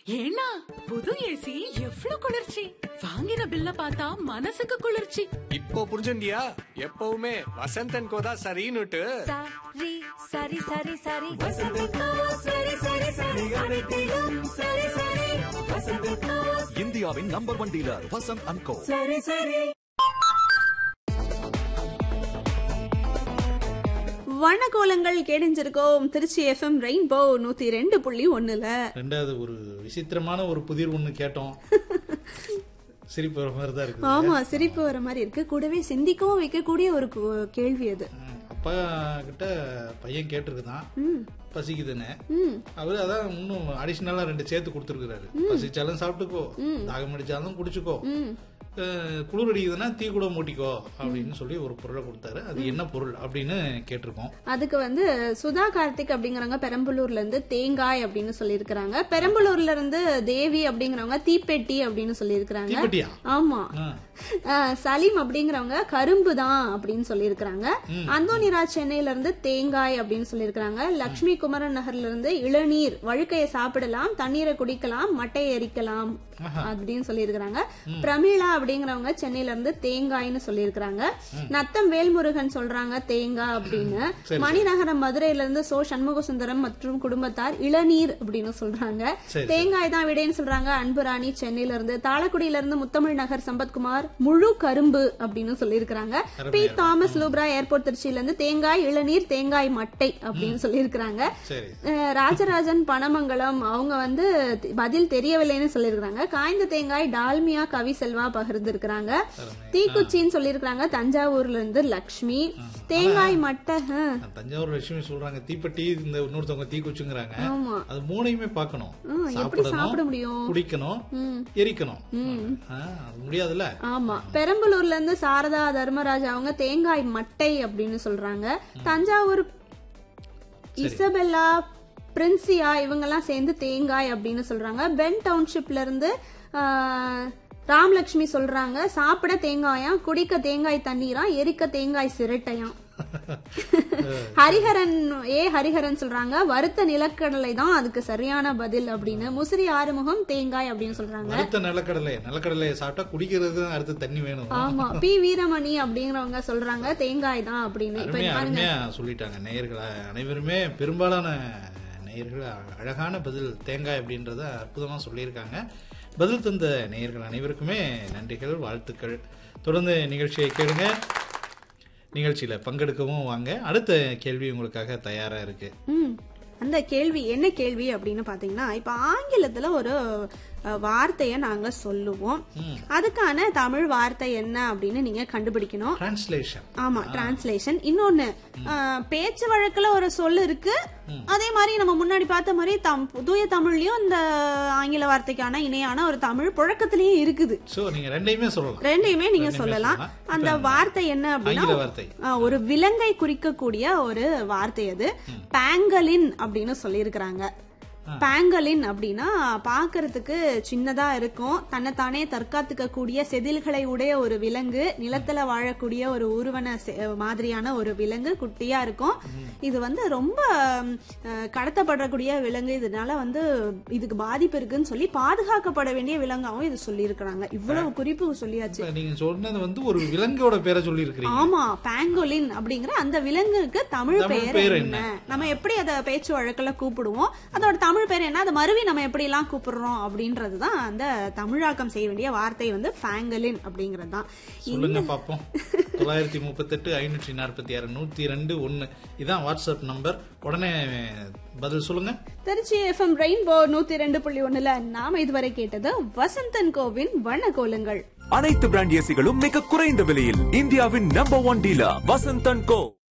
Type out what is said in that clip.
ஏன்னா புது ஏசி எவ்வளவு குளிர்ச்சி வாங்கின பில்ல பார்த்தா மனசுக்கு குளிர்ச்சி இப்போ புரிஞ்சுண்டியா எப்பவுமே வசந்தன் கோதா சரின்னுட்டு சரி சரி சரி சரி வசந்தக்கா சரி சரி சரி அனைத்திலும் சரி சரி வசந்தக்கா இந்தியாவின் number one dealer Vasanth and co சரி சரி வண்ணக்கோலங்கள் கேடிஞ்சிருக்கோம் திருச்சி எஃப்எம் ரெயின்போ நூத்தி ரெண்டு புள்ளி ஒண்ணுல ரெண்டாவது ஒரு விசித்திரமான ஒரு புதிர் ஒண்ணு கேட்டோம் சிரிப்பு வர மாதிரி தான் இருக்குது ஆமா சிரிப்பு வர மாதிரி இருக்கு கூடவே சிந்திக்கவும் வைக்கக்கூடிய ஒரு கு- கேள்வி அது ம், அப்பா கிட்ட பையன் கேட்டிருக்குதான் பசிக்குதுன்னு ம் அவரு அதான் இன்னும் அடிஷனலா ரெண்டு சேர்த்து கொடுத்துருக்காரு பசிச்சாலும் சாப்பிட்டுக்கோ தாகம் அடிச்சாலும் குடிச்சுக்கோ அஹ், குளிர் அடிக்குதுன்னா தீ கூட மூட்டிக்கோ அப்படின்னு சொல்லி ஒரு பொருளை கொடுத்தாரு அது என்ன பொருள் அப்படின்னு கேட்டிருக்கோம் அதுக்கு வந்து சுதா கார்த்திக் அப்படிங்கறவங்க பெரம்பலூர்ல இருந்து தேங்காய் அப்படின்னு சொல்லியிருக்கிறாங்க பெரம்பலூர்ல இருந்து தேவி அப்படிங்கறவங்க தீப்பெட்டி அப்படின்னு சொல்லியிருக்கிறாங்க தீப்பெட்டியா ஆமா ஆ. அஹ், சலீம் அப்படிங்கறவங்க கரும்பு தான் அப்படின்னு சொல்லியிருக்கிறாங்க அந்தோனிராஜ் சென்னையில இருந்து தேங்காய் அப்படின்னு சொல்லியிருக்கிறாங்க லட்சுமி குமரன் நகர்ல இருந்து இளநீர் வழுக்கையை சாப்பிடலாம் தண்ணீரை குடிக்கலாம் மட்டையை எரிக்கலாம் அப்படின்னு சொல்லியிருக்கிறாங்க பிரமீளா அப்படிங்கறவங்க சென்னையில இருந்து தேங்காய்னு சொல்லியிருக்கிறாங்க நத்தம் வேல்முருகன் சொல்றாங்க தேங்காய் அப்படின்னு மணிநகரம் மதுரையில இருந்து சோ சண்முக சுந்தரம் மற்றும் குடும்பத்தார் இளநீர் அப்படின்னு சொல்றாங்க சரி, தேங்காய் தான் விடைன்னு சொல்றாங்க அன்புராணி சென்னையில இருந்து தாளக்குடியில இருந்து முத்தமிழ் நகர் சம்பத்குமார் முழு கரும்பு அப்படின்னு சொல்லியிருக்கிறாங்க பி தாமஸ் லூப்ரா ஏர்போர்ட் திருச்சியில இருந்து தேங்காய் இளநீர் தேங்காய் மட்டை அப்படின்னு சொல்லியிருக்கிறாங்க சரி அஹ் ராஜராஜன் பனமங்கலம் அவங்க வந்து தி- பதில் தெரியவில்லைன்னு சொல்லியிருக்காங்க காய்ந்த தேங்காய் டால்மியா கவி செல்வா பகிர்ந்திருக்கிறாங்க தீக்குச்சின்னு சொல்லியிருக்காங்க தஞ்சாவூர்ல இருந்து லக்ஷ்மி தேங்காய் மட்டை அஹ், தஞ்சாவூர் லட்சுமி சொல்றாங்க தீப்பெட்டி இந்த இன்னொருத்தவங்க தீ குச்சுங்கிறாங்க ஆமா அது மூணையுமே பார்க்கணும் ஆ, எப்படி சாப்பிட முடியும்? குடிக்கணும் எரிக்கணும் ஆ, அது முடியாதுல்ல ஆமா பெரம்பலூர்ல இருந்து சாரதா தர்மராஜ் அவங்க தேங்காய் மட்டை அப்படின்னு சொல்றாங்க தஞ்சாவூர் இசபெல்லா பிரின்சியா இவங்கெல்லாம் சேர்ந்து தேங்காய் அப்படின்னு சொல்றாங்க பென் டவுன்ஷிப்ல இருந்து ஆ, ராமலட்சுமி சொல்றாங்க சாப்பிட தேங்காயாம் குடிக்க தேங்காய் தண்ணீரா எரிக்க தேங்காய் சிரட்டையாம் ஹரிஹரன் ஏ ஹரிஹரன் சொல்றாங்க வறுத்த நிலக்கடலை தான் அதுக்கு சரியான பதில் அப்படின்னு முசிறி ஆறுமுகம் தேங்காய் அப்படின்னு சொல்றாங்க வறுத்த நிலக்கடலை நிலக்கடலையை சாப்பிட்டா குடிக்கிறது அடுத்து தண்ணி வேணும் ஆமா பி வீரமணி அப்படிங்கிறவங்க சொல்றாங்க தேங்காய் தான் அப்படின்னு இப்ப அருமையா பாருங்க அருமையா சொல்லிட்டாங்க நேயர்கள் அனைவருமே பெரும்பாலான நேயர்கள் அழகான பதில் தேங்காய் அப்படின்றத அற்புதமா சொல்லியிருக்காங்க பதில் தந்த நேயர்கள் அனைவருக்குமே நன்றிகள் வாழ்த்துக்கள் தொடர்ந்து நிகழ்ச்சியை கேளுங்க நிகழ்ச்சியில பங்கெடுக்கவும் வாங்க அடுத்த கேள்வி உங்களுக்காக தயாரா இருக்கு ம் அந்த கேள்வி என்ன கேள்வி அப்படின்னு பாத்தீங்கன்னா இப்ப ஆங்கிலத்துல ஒரு அஹ், வார்த்தைய நாங்க சொல்லுவோம் அதுக்கான தமிழ் வார்த்தை என்ன அப்படின்னு நீங்க கண்டுபிடிக்கணும் டிரான்ஸ்லேஷன் ஆமா டிரான்ஸ்லேஷன் இன்னொன்னு அஹ், பேச்சு வழக்குல ஒரு சொல் இருக்கு அதே மாதிரி நம்ம முன்னாடி பார்த்த மாதிரி தம் தூய தமிழ்லயும் இந்த ஆங்கில வார்த்தைக்கான இணையான ஒரு தமிழ் புழக்கத்திலயும் இருக்குது சோ நீங்க ரெண்டையுமே சொல்லலாம் ரெண்டையுமே நீங்க ரெண்டையுமே சொல்லலாம் சொல்லலாம். அந்த இப்ப வார்த்தை என்ன அப்படின்னா ஆங்கில வார்த்தை. ஆ, ஒரு விலங்கை குறிக்கக்கூடிய ஒரு வார்த்தை அது பேங்கலின் அப்படின்னு சொல்லியிருக்கிறாங்க பேங்கலின் அப்படின்னா பார்க்கிறதுக்கு சின்னதா இருக்கும் தன்னைத்தானே தற்காத்துக்க கூடிய செதில்களை உடைய ஒரு விலங்கு நிலத்துல வாழக்கூடிய ஒரு ஊர்வன செ- மாதிரியான ஒரு விலங்கு குட்டியா இருக்கும் இது வந்து ரொம்ப ம், அஹ், கடத்தப்படக்கூடிய விலங்கு இதனால வந்து இதுக்கு பாதிப்பு இருக்குன்னு சொல்லி பாதுகாக்கப்பட வேண்டிய விலங்காவும் இது சொல்லியிருக்கிறாங்க இவ்வளவு குறிப்பு சொல்லியாச்சு இப்ப நீங்க சொன்னது வந்து ஒரு விலங்கோட பேரை சொல்லி இருக்கிறீங்க ஆமா பேங்கோலின் அப்படிங்கிற அந்த விலங்குக்கு தமிழ் தமிழ் பெயர் பேர் என்ன நம்ம எப்படி அத பேச்சு வழக்குல கூப்பிடுவோம் அதோட தமிழ் பேர் என்ன அதை மறுவி நம்ம எப்படி எல்லாம் கூப்பிடுறோம் அப்படின்றதுதான் அந்த தமிழாக்கம் செய்ய வேண்டிய வார்த்தை வந்து பேங்கலின் அப்படிங்கிறது தான் சொல்லுங்க பாப்போம் தொள்ளாயிரத்தி முப்பத்தெட்டு ஐநூற்றி நாற்பத்தி ஆறு நூத்தி ரெண்டு ஒன்னு இதான் வாட்ஸ்அப் நம்பர் உடனே பதில் சொல்லுங்க திருச்சி எஃப்எம் ரெயின்போ நூத்தி ரெண்டு புள்ளி ஒண்ணுல நாம இதுவரை கேட்டது வசந்தன் கோவின் வண்ண அனைத்து பிராண்ட் ஏசிகளும் மிக குறைந்த விலையில் இந்தியாவின் number one dealer Vasanth and go